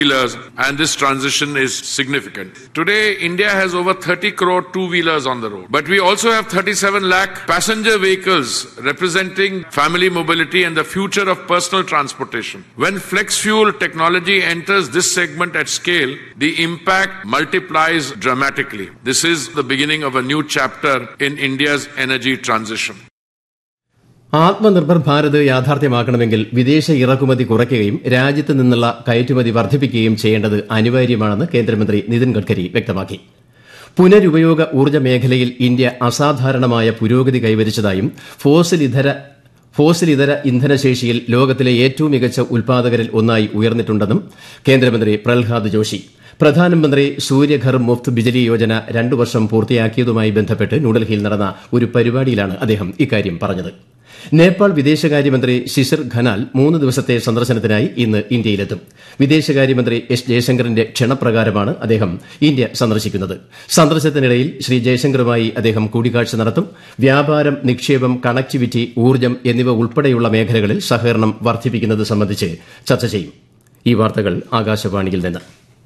wheelers and this transition is significant. Today, India has over 30 crore two wheelers on the road, but we also have 37 lakh passenger vehicles representing family mobility and the future of personal transportation. When flex fuel technology enters this segment at scale, the impact multiplies dramatically. This is the beginning of a new chapter in India's energy transition. Atmanirbhar Bharat യാഥാർത്ഥ്യമാക്കണമെങ്കിൽ വിദേശ ഇറക്കുമതി കുറയ്ക്കുകയും രാജ്യത്ത് നിന്നുള്ള കയറ്റുമതി വർദ്ധിപ്പിക്കുകയും ചെയ്യേണ്ടത് അനിവാര്യമാണെന്ന് കേന്ദ്രമന്ത്രി നിതിൻ ഗഡ്കരി വ്യക്തമാക്കി പുനരുപയോഗ ഊർജ്ജ മേഖലയിൽ ഇന്ത്യ അസാധാരണമായ പുരോഗതി കൈവരിച്ചതായും ഫോസിൽ ഇതര ഫോസിൽ ഇതര ഇന്ധനശേഷിയിൽ ലോകത്തിലെ ഏറ്റവും മികച്ച ഉൽപാദകരിൽ ഒന്നായി ഉയർന്നിട്ടുണ്ടെന്നും കേന്ദ്രമന്ത്രി പ്രഹ്ലാദ് ജോഷി പ്രധാനമന്ത്രി സൂര്യഘർ മുഫ്ത് ബിജലി യോജന രണ്ടു വർഷം പൂർത്തിയാക്കിയതുമായി ബന്ധപ്പെട്ട് ന്യൂഡൽഹിയിൽ നടന്ന ഒരു പരിപാടിയിലാണ് അദ്ദേഹം ഇക്കാര്യം പറഞ്ഞത് നേപ്പാൾ വിദേശകാര്യമന്ത്രി ശിശിർ ഖനാൽ മൂന്ന് ദിവസത്തെ സന്ദർശനത്തിനായി ഇന്ന് ഇന്ത്യയിലെത്തും വിദേശകാര്യമന്ത്രി എസ് ജയശങ്കറിന്റെ ക്ഷണപ്രകാരമാണ് അദ്ദേഹം ഇന്ത്യ സന്ദർശിക്കുന്നത് സന്ദർശനത്തിനിടയിൽ ശ്രീ ജയശങ്കറുമായി അദ്ദേഹം കൂടിക്കാഴ്ച നടത്തും വ്യാപാരം നിക്ഷേപം കണക്ടിവിറ്റി ഊർജ്ജം എന്നിവ ഉൾപ്പെടെയുള്ള മേഖലകളിൽ സഹകരണം വർദ്ധിപ്പിക്കുന്നത് സംബന്ധിച്ച് ചർച്ച ചെയ്യും ഈ വാർത്തകൾ ആകാശവാണിയിൽ നിന്ന്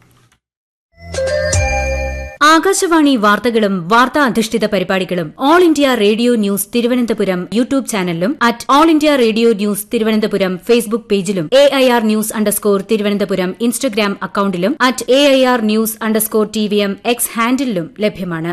ആകാശവാണി വാർത്തകളും വാർത്താ അധിഷ്ഠിത പരിപാടികളും all India radio news Thiruvananthapuram YouTube ചാനലിലും at all India radio news Thiruvananthapuram Facebook പേജിലും A I R news underscore Thiruvananthapuram Instagram അക്കൌണ്ടിലും at A I R news underscore T V M X ഹാൻഡിലും ലഭ്യമാണ്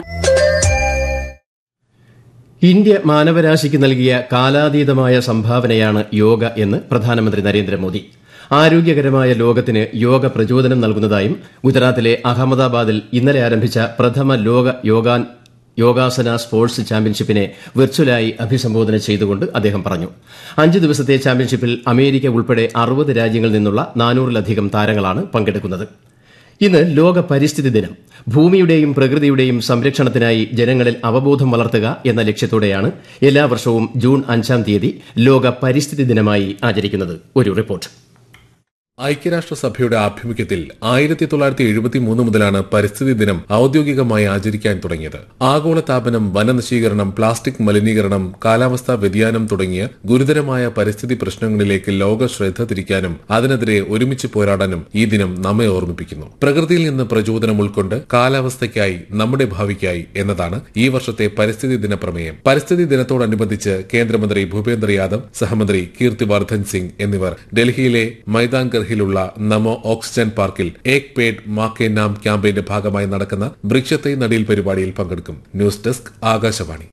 ഇന്ത്യ മാനവരാശിക്ക് നൽകിയ കാലാതീതമായ സംഭാവനയാണ് യോഗ എന്ന് പ്രധാനമന്ത്രി നരേന്ദ്രമോദി ആരോഗ്യകരമായ ലോകത്തിന് യോഗ പ്രചോദനം നൽകുന്നതായും ഗുജറാത്തിലെ അഹമ്മദാബാദിൽ ഇന്നലെ ആരംഭിച്ച പ്രഥമ ലോക യോഗാൻ യോഗാസന സ്പോർട്സ് ചാമ്പ്യൻഷിപ്പിനെ വെർച്വലായി അഭിസംബോധന ചെയ്തുകൊണ്ട് അദ്ദേഹം പറഞ്ഞു അഞ്ച് ദിവസത്തെ ചാമ്പ്യൻഷിപ്പിൽ അമേരിക്ക ഉൾപ്പെടെ അറുപത് രാജ്യങ്ങളിൽ നിന്നുള്ള നാനൂറിലധികം താരങ്ങളാണ് പങ്കെടുക്കുന്നത് ഇന്ന് ലോക പരിസ്ഥിതി ദിനം ഭൂമിയുടെയും പ്രകൃതിയുടെയും സംരക്ഷണത്തിനായി ജനങ്ങളിൽ അവബോധം വളർത്തുക എന്ന ലക്ഷ്യത്തോടെയാണ് എല്ലാ വർഷവും ജൂൺ അഞ്ചാം തീയതി ലോക പരിസ്ഥിതി ദിനമായി ആചരിക്കുന്നത് ഒരു റിപ്പോർട്ട് ഐക്യരാഷ്ട്രസഭയുടെ ആഭിമുഖ്യത്തിൽ ആയിരത്തി തൊള്ളായിരത്തി എഴുപത്തി മൂന്ന് മുതലാണ് പരിസ്ഥിതി ദിനം ഔദ്യോഗികമായി ആചരിക്കാൻ തുടങ്ങിയത് ആഗോളതാപനം വനനശീകരണം പ്ലാസ്റ്റിക് മലിനീകരണം കാലാവസ്ഥാ വ്യതിയാനം തുടങ്ങിയ ഗുരുതരമായ പരിസ്ഥിതി പ്രശ്നങ്ങളിലേക്ക് ലോക ശ്രദ്ധ തിരിക്കാനും അതിനെതിരെ ഒരുമിച്ച് പോരാടാനും ഈ ദിനം നമ്മെ ഓർമ്മിപ്പിക്കുന്നു പ്രകൃതിയിൽ നിന്ന് പ്രചോദനം ഉൾക്കൊണ്ട് കാലാവസ്ഥയ്ക്കായി നമ്മുടെ ഭാവിക്കായി എന്നതാണ് ഈ വർഷത്തെ പരിസ്ഥിതി ദിന പ്രമേയം പരിസ്ഥിതി ദിനത്തോടനുബന്ധിച്ച് കേന്ദ്രമന്ത്രി ഭൂപേന്ദ്ര യാദവ് സഹമന്ത്രി കീർത്തിവർദ്ധൻ സിംഗ് എന്നിവർ ഡൽഹിയിലെ മൈതാൻ ഗർഹിലുള്ള നമോ ഓക്സിജൻ പാർക്കിൽ ഏക് പേഡ് മാക്കേ നാം ക്യാമ്പയിന്റെ ഭാഗമായി നടക്കുന്ന വൃക്ഷത്തൈ നടീൽ പരിപാടിയിൽ പങ്കെടുക്കും ന്യൂസ് ഡെസ്ക് ആകാശവാണി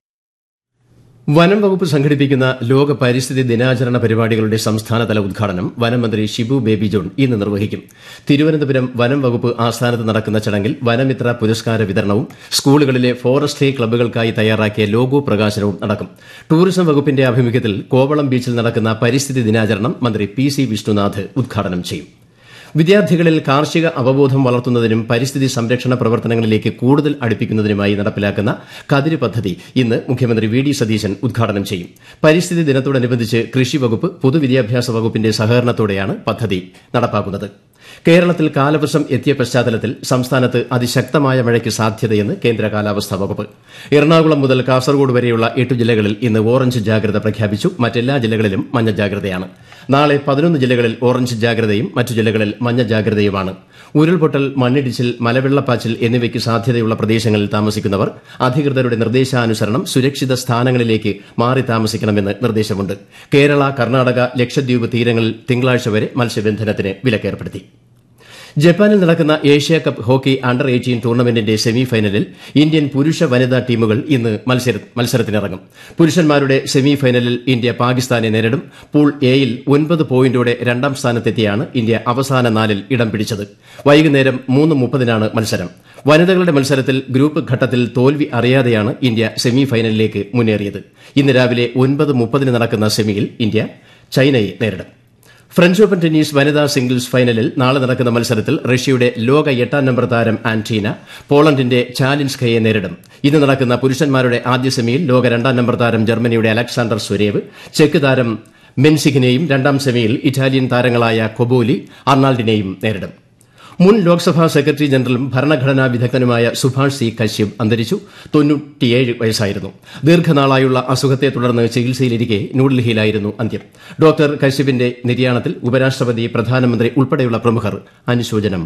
വനം വകുപ്പ് സംഘടിപ്പിക്കുന്ന ലോക പരിസ്ഥിതി ദിനാചരണ പരിപാടികളുടെ സംസ്ഥാനതല ഉദ്ഘാടനം വനമന്ത്രി ഷിബു ബേബി ജോൺ ഇന്ന് നിർവഹിക്കും തിരുവനന്തപുരം വനം വകുപ്പ് ആസ്ഥാനത്ത് നടക്കുന്ന ചടങ്ങിൽ വനമിത്ര പുരസ്കാര വിതരണവും സ്കൂളുകളിലെ ഫോറസ്ട്രി ക്ലബ്ബുകൾക്കായി തയ്യാറാക്കിയ ലോഗോ പ്രകാശനവും നടക്കും ടൂറിസം വകുപ്പിന്റെ ആഭിമുഖ്യത്തിൽ കോവളം ബീച്ചിൽ നടക്കുന്ന പരിസ്ഥിതി ദിനാചരണം മന്ത്രി പി സി വിഷ്ണുനാഥ് ഉദ്ഘാടനം ചെയ്യും വിദ്യാർത്ഥികളിൽ കാർഷിക അവബോധം വളർത്തുന്നതിനും പരിസ്ഥിതി സംരക്ഷണ പ്രവർത്തനങ്ങളിലേക്ക് കൂടുതൽ അടുപ്പിക്കുന്നതിനുമായി നടപ്പിലാക്കുന്ന കതിര് പദ്ധതി ഇന്ന് മുഖ്യമന്ത്രി വി ഡി സതീശൻ ഉദ്ഘാടനം ചെയ്യും പരിസ്ഥിതി ദിനത്തോടനുബന്ധിച്ച് കൃഷി വകുപ്പ് പൊതുവിദ്യാഭ്യാസ വകുപ്പിന്റെ സഹകരണത്തോടെയാണ് പദ്ധതി നടപ്പാക്കുന്നത് കേരളത്തിൽ കാലവർഷം എത്തിയ പശ്ചാത്തലത്തിൽ സംസ്ഥാനത്ത് അതിശക്തമായ മഴയ്ക്ക് സാധ്യതയെന്ന് കേന്ദ്ര കാലാവസ്ഥാ വകുപ്പ് എറണാകുളം മുതൽ കാസർഗോഡ് വരെയുള്ള എട്ട് ജില്ലകളിൽ ഇന്ന് ഓറഞ്ച് ജാഗ്രത പ്രഖ്യാപിച്ചു മറ്റെല്ലാ ജില്ലകളിലും മഞ്ഞ ജാഗ്രതയാണ് നാളെ പതിനൊന്ന് ജില്ലകളിൽ ഓറഞ്ച് ജാഗ്രതയും മറ്റു ജില്ലകളിൽ മഞ്ഞ ജാഗ്രതയുമാണ് ഉരുൾപൊട്ടൽ മണ്ണിടിച്ചിൽ മലവെള്ളപ്പാച്ചിൽ എന്നിവയ്ക്ക് സാധ്യതയുള്ള പ്രദേശങ്ങളിൽ താമസിക്കുന്നവർ അധികൃതരുടെ നിർദ്ദേശാനുസരണം സുരക്ഷിത സ്ഥാനങ്ങളിലേക്ക് മാറി താമസിക്കണമെന്ന് നിർദ്ദേശമുണ്ട് കേരള കർണാടക ലക്ഷദ്വീപ് തീരങ്ങളിൽ തിങ്കളാഴ്ച വരെ മത്സ്യബന്ധനത്തിന് വിലക്കേർപ്പെടുത്തി ജപ്പാനിൽ നടക്കുന്ന Asia cup hockey under eighteen ടൂർണമെന്റിന്റെ സെമി ഫൈനലിൽ ഇന്ത്യൻ പുരുഷ വനിതാ ടീമുകൾ ഇന്ന് മത്സരത്തിനിറങ്ങും പുരുഷന്മാരുടെ സെമി ഫൈനലിൽ ഇന്ത്യ പാകിസ്ഥാനെ നേരിടും പൂൾ എയിൽ ഒൻപത് പോയിന്റോടെ രണ്ടാം സ്ഥാനത്തെത്തിയാണ് ഇന്ത്യ അവസാന നാലിൽ ഇടം പിടിച്ചത് വൈകുന്നേരം മൂന്ന് മുപ്പതിനാണ് മത്സരം വനിതകളുടെ മത്സരത്തിൽ ഗ്രൂപ്പ് ഘട്ടത്തിൽ തോൽവി അറിയാതെയാണ് ഇന്ത്യ സെമി ഫൈനലിലേക്ക് മുന്നേറിയത് ഇന്ന് രാവിലെ ഒൻപത് മുപ്പതിന് നടക്കുന്ന സെമിയിൽ ഇന്ത്യ ചൈനയെ നേരിടും ഫ്രഞ്ച് ഓപ്പൺ ടെന്നീസ് വനിതാ സിംഗിൾസ് ഫൈനലിൽ നാളെ നടക്കുന്ന മത്സരത്തിൽ റഷ്യയുടെ ലോക എട്ടാം നമ്പർ താരം ആന്റീന പോളണ്ടിന്റെ ചാലിൻസ്കയെ നേരിടും ഇന്ന് നടക്കുന്ന പുരുഷന്മാരുടെ ആദ്യ സെമിയിൽ ലോക രണ്ടാം നമ്പർ താരം ജർമ്മനിയുടെ അലക്സാണ്ടർ സ്വരേവ് ചെക്ക് താരം മെൻസിഖിനെയും രണ്ടാം സെമിയിൽ ഇറ്റാലിയൻ താരങ്ങളായ കൊബോലി അർണാൾഡിനെയും നേരിടും മുൻ ലോക്സഭാ സെക്രട്ടറി ജനറലും ഭരണഘടനാ വിദഗ്ധനുമായ സുഭാഷ് സി കശ്യപ് അന്തരിച്ചു തൊണ്ണൂറ്റിയേഴ് വയസ്സായിരുന്നു ദീർഘനാളായുള്ള അസുഖത്തെ തുടർന്ന് ചികിത്സയിലിരിക്കെ ന്യൂഡൽഹിയിലായിരുന്നു അന്ത്യം ഡോക്ടർ കശ്യപിന്റെ നിര്യാണത്തിൽ ഉപരാഷ്ട്രപതി പ്രധാനമന്ത്രി ഉൾപ്പെടെയുള്ള പ്രമുഖർ അനുശോചനം